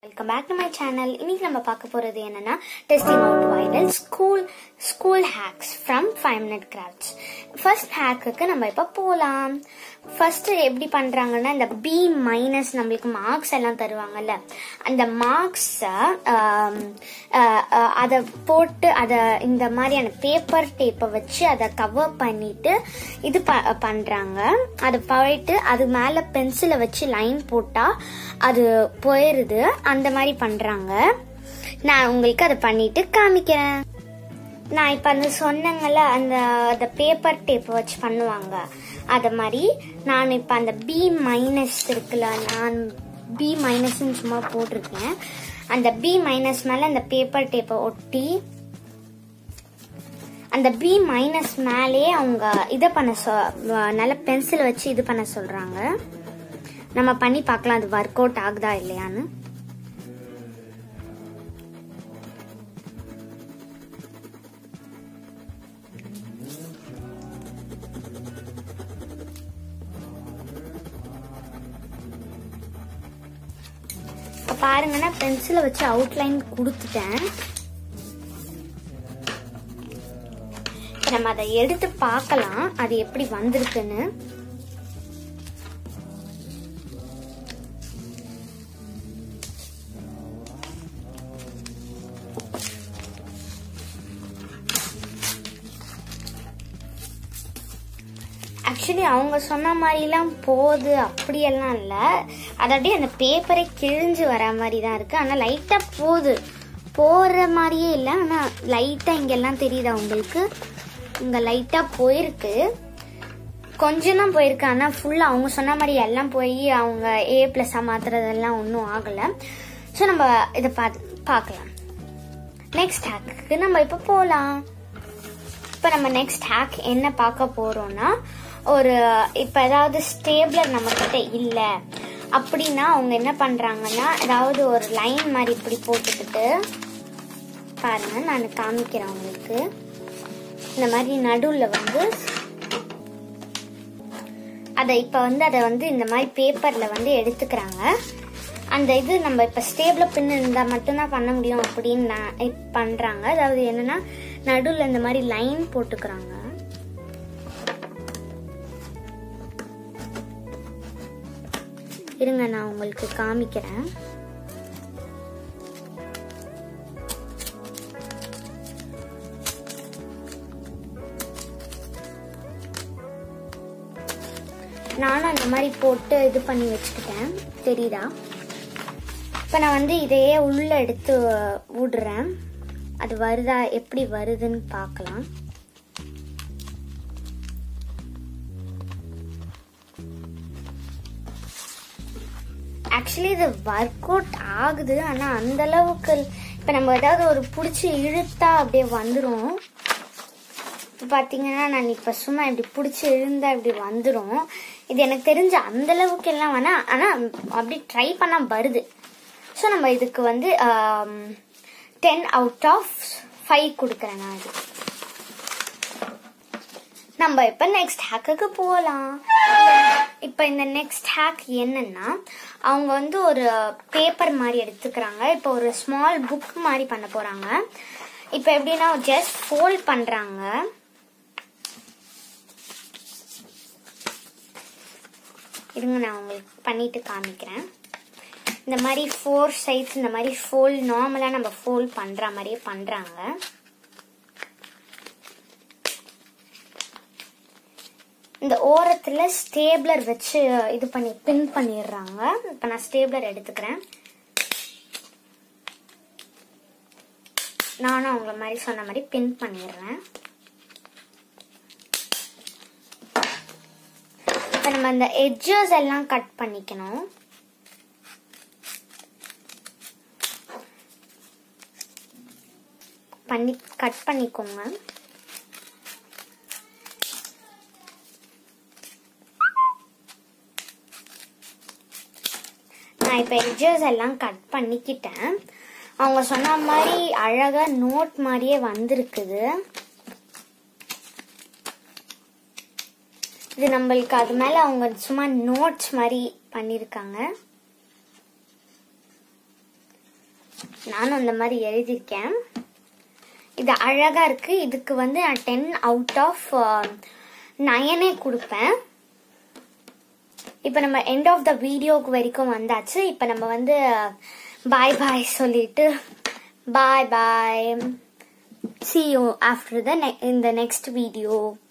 welcome back to my channel இன்னைக்கு நம்ம பார்க்க போறது என்னன்னா testing out viral school school hacks from five minute crafts first ஹேக்குக்கு நம்ம இப்போ போகலாம் ஃபர்ஸ்ட் எப்படி பண்றாங்கன்னா இந்த பி மைனஸ் நம்மளுக்கு மார்க்ஸ் எல்லாம் தருவாங்கல்ல அந்த மார்க்ஸை அதை போட்டு அதை இந்த மாதிரியான பேப்பர் டேப்பை வச்சு அதை கவர் பண்ணிட்டு இது ப- பண்றாங்க அது போயிட்டு அது மேல பென்சிலை வச்சு லைன் போட்டா அது போயிருது அந்த மாதிரி பண்றாங்க நான் உங்களுக்கு அதை பண்ணிட்டு காமிக்கிறேன் நான் இப்ப அந்த சொன்னேங்கல்ல அந்த அந்த பேப்பர் டேப் வச்சு பண்ணுவாங்க அத மாதிரி நான் இப்ப அந்த பி மைனஸ் இருக்குல்ல நான் பி மைனஸ்னு சும்மா போட்டிருக்கேன் அந்த பி மைனஸ் மேல அந்த பேப்பர் டேப்பை ஒட்டி அந்த பி மைனஸ் மேலே அவங்க இதை பண்ண சொ நல்ல பென்சில் வச்சு இது பண்ண சொல்றாங்க நம்ம பண்ணி பார்க்கலாம் அது ஒர்க் அவுட் ஆகுதா இல்லையான்னு இப்ப பாருங்கன்னா பென்சிலை வச்சு அவுட்லைன் கொடுத்துட்டேன் இப்ப நம்ம அதை எடுத்து பார்க்கலாம் அது எப்படி வந்திருக்குன்னு ஆக்சுவலி அவங்க சொன்ன மாதிரிலாம் போகுது அப்படியெல்லாம் இல்லை அது அப்படியே அந்த பேப்பரே கிழிஞ்சு வர மாதிரி தான் இருக்கு ஆனால் லைட்டாக போகுது போகிற மாதிரியே இல்லை ஆனால் லைட்டாக இங்கெல்லாம் தெரியுதா உங்களுக்கு இங்கே லைட்டாக போயிருக்கு கொஞ்சம் தான் போயிருக்கு ஆனால் ஃபுல்லாக அவங்க சொன்ன மாதிரி எல்லாம் போய் அவங்க ஏ ப்ளஸ்ஸாக மாத்துறதெல்லாம் ஒன்றும் ஆகலை ஸோ நம்ம இதை பார்த்து பார்க்கலாம் நெக்ஸ்ட் ஹேக்கு நம்ம இப்போ போகலாம் இப்போ நம்ம நெக்ஸ்ட் ஹேக் என்ன பார்க்க போறோம்னா ஒரு இப்போ ஏதாவது ஸ்டேபிளர் நம்ம கிட்ட இல்லை அப்படின்னா அவங்க என்ன பண்றாங்கன்னா ஏதாவது ஒரு லைன் மாதிரி இப்படி போட்டுக்கிட்டு பாருங்க நான் காமிக்கிறேன் உங்களுக்கு இந்த மாதிரி நடுவில் வந்து அதை இப்போ வந்து அதை வந்து இந்த மாதிரி பேப்பரில் வந்து எடுத்துக்கிறாங்க அந்த இது நம்ம இப்போ ஸ்டேபிள் பின் இருந்தால் மட்டும்தான் பண்ண முடியும் அப்படின்னு நான் இப்ப பண்றாங்க அதாவது என்னன்னா நடுவில் இந்த மாதிரி லைன் போட்டுக்கிறாங்க இருங்க நான் உங்களுக்கு காமிக்கிறேன் நானும் அந்த மாதிரி போட்டு இது பண்ணி வச்சுக்கிட்டேன் தெரியுதா இப்போ நான் வந்து இதையே உள்ள எடுத்து விடுறேன் அது வருதா எப்படி வருதுன்னு பார்க்கலாம் ஆக்சுவலி இது ஒர்க் அவுட் ஆகுது ஆனால் அந்த அளவுக்கு இப்போ நம்ம ஏதாவது ஒரு பிடிச்சி இழுத்தா அப்படியே வந்துடும் இப்போ பார்த்தீங்கன்னா நான் இப்போ சும்மா இப்படி பிடிச்சி இழுந்தா இப்படி வந்துடும் இது எனக்கு தெரிஞ்ச அந்த அளவுக்கு எல்லாம் வேணாம் ஆனால் அப்படி ட்ரை பண்ணால் வருது ஸோ நம்ம இதுக்கு வந்து டென் அவுட் ஆஃப் ஃபைவ் கொடுக்குறேன் நான் இது நம்ம இப்போ நெக்ஸ்ட் ஹேக்குக்கு போகலாம் இப்போ இந்த நெக்ஸ்ட் ஹேக் என்னன்னா அவங்க வந்து ஒரு பேப்பர் மாதிரி எடுத்துக்கிறாங்க இப்போ ஒரு ஸ்மால் புக் மாதிரி பண்ண போறாங்க இப்போ எப்படின்னா ஜஸ்ட் ஃபோல்ட் பண்றாங்க இருங்க நான் உங்களுக்கு பண்ணிட்டு காமிக்கிறேன் இந்த மாதிரி ஃபோர் சைட்ஸ் இந்த மாதிரி ஃபோல்ட் நார்மலாக நம்ம ஃபோல்ட் பண்ணுற மாதிரியே பண்ணுறாங்க இந்த ஓரத்தில் ஸ்டேப்லர் வச்சு இது பண்ணி பின் பண்ணிடுறாங்க இப்போ நான் ஸ்டேப்லர் எடுத்துக்கிறேன் நானும் அவங்கள மாதிரி சொன்ன மாதிரி பின் பண்ணிடுறேன் இப்போ நம்ம அந்த எட்ஜஸ் எல்லாம் கட் பண்ணிக்கணும் பண்ணி கட் பண்ணிக்கோங்க நான் இப்போ எட்ஜஸ் எல்லாம் கட் பண்ணிக்கிட்டேன் அவங்க சொன்ன மாதிரி அழகா நோட் மாதிரியே வந்திருக்குது இது நம்மளுக்கு அது மேல அவங்க சும்மா நோட்ஸ் மாதிரி பண்ணியிருக்காங்க நானும் அந்த மாதிரி எழுதியிருக்கேன் இது அழகா இருக்கு இதுக்கு வந்து நான் டென் அவுட் ஆஃப் நயனே கொடுப்பேன் இப்போ நம்ம எண்ட் ஆஃப் த வீடியோக்கு வரைக்கும் வந்தாச்சு இப்போ நம்ம வந்து பாய் பாய் சொல்லிட்டு பாய் பாய் see you after the ne- in the next video